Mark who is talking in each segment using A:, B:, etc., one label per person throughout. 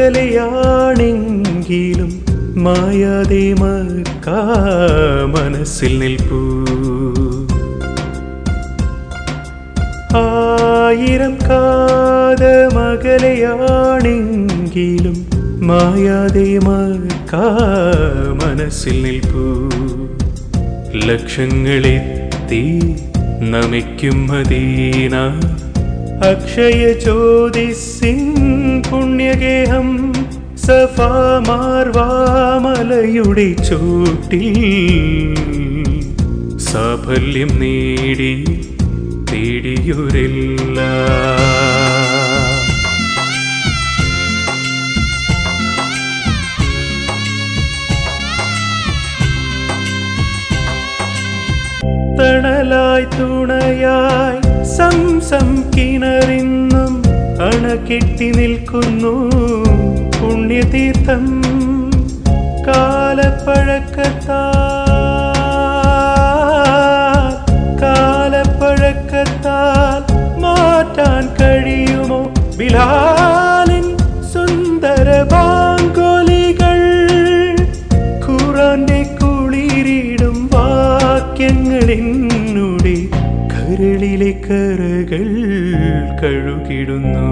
A: മകലയാണെങ്കിലും മായാതെ മക്കാ മനസ്സിൽ നിൽപ്പൂ ആയിരം കാത മകലയാണെങ്കിലും മായാതെ മക്കാ മനസ്സിൽ നിൽപ്പൂ ലക്ഷങ്ങളെത്തി നമിക്കും മദീന അക്ഷയ ജ്യോതിസിൻ പുണ്യഗേഹം സഫാമാർവാമലയുടെ ചൂട്ടിൽ സാഫല്യം നേടി തേടിയൊരില്ല തണലായി തുണയായി സംസം കിണറിന്നും അണകെട്ടി നിൽക്കുന്നു പുണ്യതീർത്ഥം കാലപ്പഴക്കത്താൽ കാലപ്പഴക്കത്താൽ മാറ്റാൻ കഴിയുമോ ബിലാലിൻ സുന്ദര ബാങ്കോലികൾ ഖുറാന്റെ കുളിരിടും വാക്യങ്ങൾ എന്നുടെ കരളിലെ കരകൾ കഴുകിടുന്നു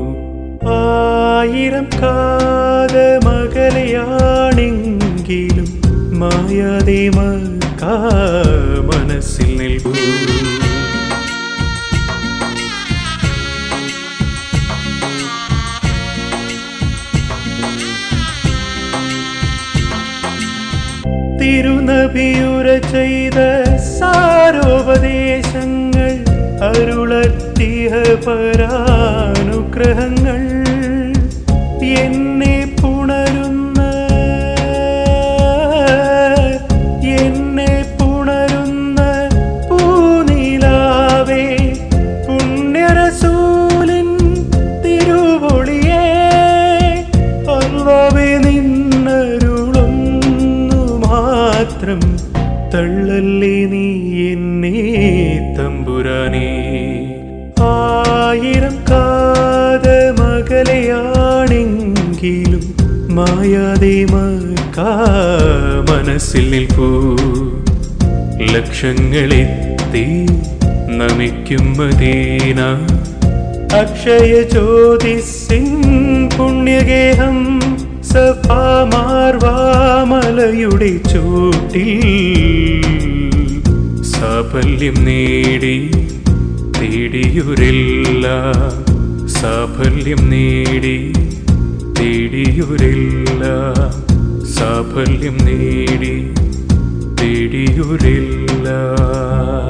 A: ആയിരം കാത മകലയാണെങ്കിലും മായാതെ മക്കാ മനസ്സിൽ നിൽക്കൂ തിരുനബിയുര ചെയ്ത സാരോപദേശങ്ങൾ അരുളത്തിയ പരാനുഗ്രഹങ്ങൾ എന്നെ പുണരുന്ന എന്നെ പുണരുന്ന പൂനിലാവേ പുണ്യരസൂലിൻ തിരുവൊളിയേ അല്ലാവേ നിന്നരുളൊന്നു മാത്രം തള്ളല്ലേ നീ എന്നെ തമ്പുരാനേ ആയിരം കാത മകലയാണെങ്കിലും മായാതെ മക്കാ മനസ്സിൽ നിൽപ്പൂ ലക്ഷങ്ങളെത്തി നമിക്കും മദീന അക്ഷയ ജ്യോതിസിൻ പുണ്യഗേഹം സഫാമാർവാമലയുടെ ചൂട്ടിൽ സാഫല്യം നേടി തേടിയൊരില്ല സാഫല്യം നേടി തേടിയൊരില്ല സാഫല്യം നേടി തേടിയൊരില്ല